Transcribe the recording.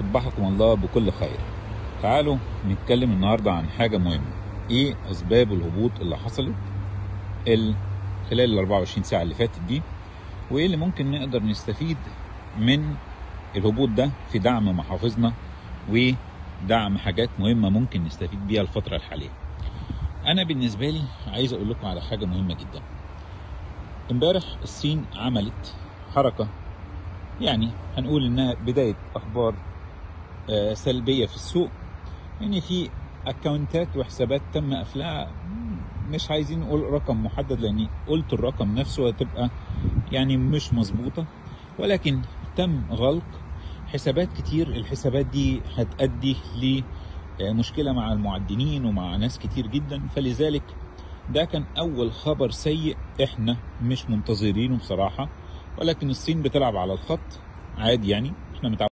صبحكم الله بكل خير تعالوا نتكلم النهاردة عن حاجة مهمة ايه اسباب الهبوط اللي حصلت ال- خلال ال 24 ساعة اللي فاتت دي وايه اللي ممكن نقدر نستفيد من الهبوط ده في دعم محافظنا ودعم حاجات مهمة ممكن نستفيد بيها الفترة الحالية انا بالنسبة لي عايز اقول لكم على حاجة مهمة جدا امبارح الصين عملت حركة يعني هنقول انها بداية اخبار آه، سلبية في السوق ان في اكونتات وحسابات تم قفلها مش عايزين نقول رقم محدد لاني قلت الرقم نفسه هتبقى يعني مش مظبوطة ولكن تم غلق حسابات كتير الحسابات دي هتأدي لمشكلة مع المعدنين ومع ناس كتير جدا فلذلك ده كان أول خبر سيء إحنا مش منتظرينه بصراحة ولكن الصين بتلعب على الخط عادي يعني إحنا متعودين